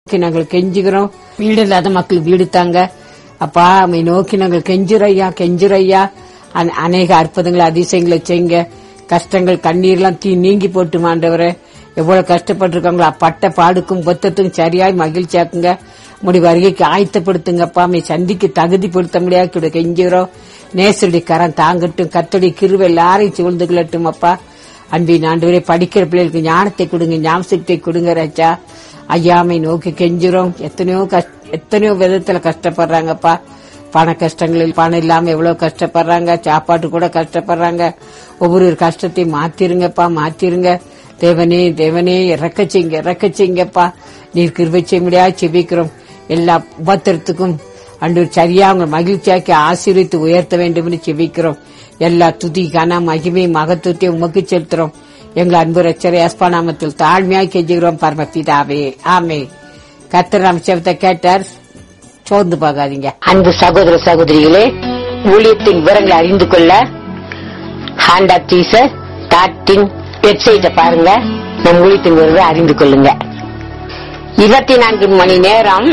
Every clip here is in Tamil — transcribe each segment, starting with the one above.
நோக்கி நாங்கள் கெஞ்சுகிறோம் வீடு இல்லாத மக்கள் வீடு தாங்க அப்பா அம்மை நோக்கி நாங்கள் கெஞ்சுறையா கெஞ்சுறையா அன- அநேக அற்புதங்களை அதிசயங்களை செய்யுங்க கஷ்டங்கள் கண்ணீர்லாம் தீ நீங்கி போட்டு மாண்டவரே எவ்வளவு கஷ்டப்பட்டிருக்காங்களோ பட்ட பாடுக்கும் பொத்தத்துக்கும் சரியாய் மகிழ்ச்சியாக்குங்க முடி வருகைக்கு ஆயத்தப்படுத்துங்கப்பா அம்மை சந்திக்கு தகுதிப்படுத்த முடியாது கெஞ்சுகிறோம் நேசருடைய கரம் தாங்கட்டும் கத்தடி கிருவை எல்லாரையும் சூழ்ந்து கொள்ளட்டும் அப்பா அன்பின் ஆண்டவரே படிக்கிற பிள்ளைகளுக்கு ஞானத்தை கொடுங்க ஞாபகத்தை கொடுங்க ராஜா ஐயாமை நோக்கி கெஞ்சுறோம் எத்தனையோ கஷ்ட எத்தனையோ விதத்துல கஷ்டப்படுறாங்கப்பா பண கஷ்டங்களில் பணம் இல்லாம எவ்வளவு கஷ்டப்படுறாங்க சாப்பாட்டு கூட கஷ்டப்படுறாங்க ஒவ்வொரு கஷ்டத்தையும் மாத்திருங்கப்பா மாத்திருங்க தேவனே தேவனே இறக்க செய்யுங்க இறக்க செய்யுங்கப்பா நீர் கிருபை செய்ய முடியாது செபிக்கிறோம் எல்லா உபத்திரத்துக்கும் அன்று சரியா அவங்க மகிழ்ச்சியாக்கி ஆசீர்வித்து உயர்த்த வேண்டும் என்று செபிக்கிறோம் எல்லா துதி கன மகிமை மகத்துவத்தையும் உமக்கு செலுத்துறோம் எங்கள் அன்பு ரச்சரை அஸ்பா நாமத்தில் தாழ்மையாய் கெஞ்சுகிறோம் பரமபிதாவே ஆமே கர்த்தர் அமைச்சத்தை கேட்டார் சோர்ந்து போகாதீங்க அன்பு சகோதர சகோதரிகளே ஊழியத்தின் விவரங்களை அறிந்து கொள்ள ஹேண்ட் ஆப் டீசர் டாட்டின் வெப்சைட்டை பாருங்க நம் ஊழியத்தின் விவரத்தை அறிந்து கொள்ளுங்க இருபத்தி நான்கு மணி நேரம்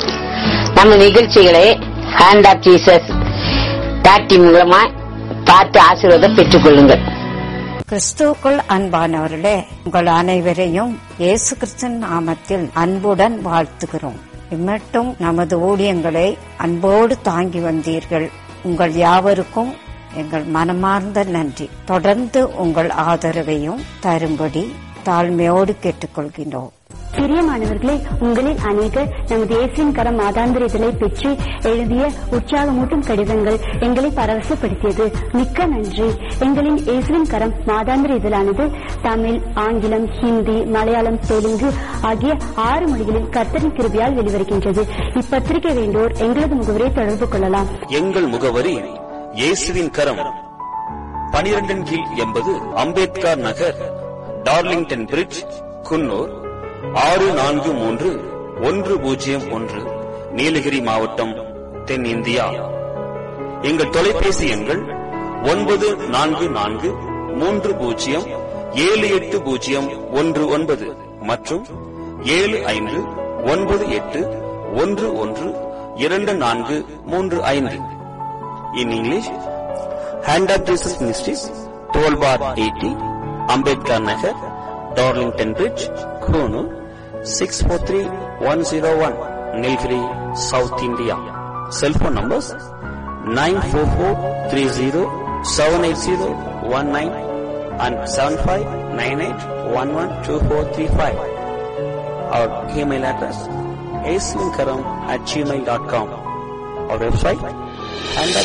நம்ம நிகழ்ச்சிகளை ஹேண்ட் ஆப் ஜீசஸ் டாட்டின் மூலமா பார்த்து ஆசீர்வாதம் பெற்றுக் கொள்ளுங்கள் கிறிஸ்துவுக்குள் அன்பானவர்களே உங்கள் அனைவரையும் இயேசு கிறிஸ்தன் நாமத்தில் அன்புடன் வாழ்த்துகிறோம் இம்மட்டும் நமது ஊழியங்களை அன்போடு தாங்கி வந்தீர்கள் உங்கள் யாவருக்கும் எங்கள் மனமார்ந்த நன்றி தொடர்ந்து உங்கள் ஆதரவையும் தரும்படி தாழ்மையோடு கேட்டுக்கொள்கின்றோம் பிரியமானவர்களே உங்களில் அநேகர் நமது இயேசுவின் கரம் மாதாந்திர இதழை பெற்று எழுதிய உற்சாகமூட்டும் கடிதங்கள் எங்களை பரவசப்படுத்தியது மிக்க நன்றி எங்களின் இயேசுவின் கரம் மாதாந்திர இதழானது தமிழ் ஆங்கிலம் ஹிந்தி மலையாளம் தெலுங்கு ஆகிய ஆறு மொழிகளில் கர்த்தரின் கிருபியால் வெளிவருகின்றது இப்பத்திரிகை வேண்டோர் எங்களது முகவரை தொடர்பு கொள்ளலாம் எங்கள் முகவரி இயேசுவின் கரம் பனிரெண்டின் கீழ் எண்பது அம்பேத்கர் நகர் டார்லிங்டன் பிரிட்ஜ் குன்னூர் ஆறு நான்கு மூன்று ஒன்று பூஜ்ஜியம் ஒன்று நீலகிரி மாவட்டம் தென்னிந்தியா எங்கள் தொலைபேசி எண்கள் ஒன்பது நான்கு நான்கு மூன்று பூஜ்ஜியம் ஏழு எட்டு பூஜ்ஜியம் ஒன்று ஒன்பது மற்றும் ஏழு ஐந்து ஒன்பது எட்டு ஒன்று ஒன்று இரண்டு நான்கு மூன்று ஐந்து in English hand of Jesus ministries twelve bar eighty Ambedkar Nagar Darlington bridge Coonoor six four three one zero one Nilgiri south India cellphone numbers nine four four three zero seven eight zero one nine and seven five nine eight one one two four three five our email address ஏஸ்லிங்கரம் at Gmail dot com our website and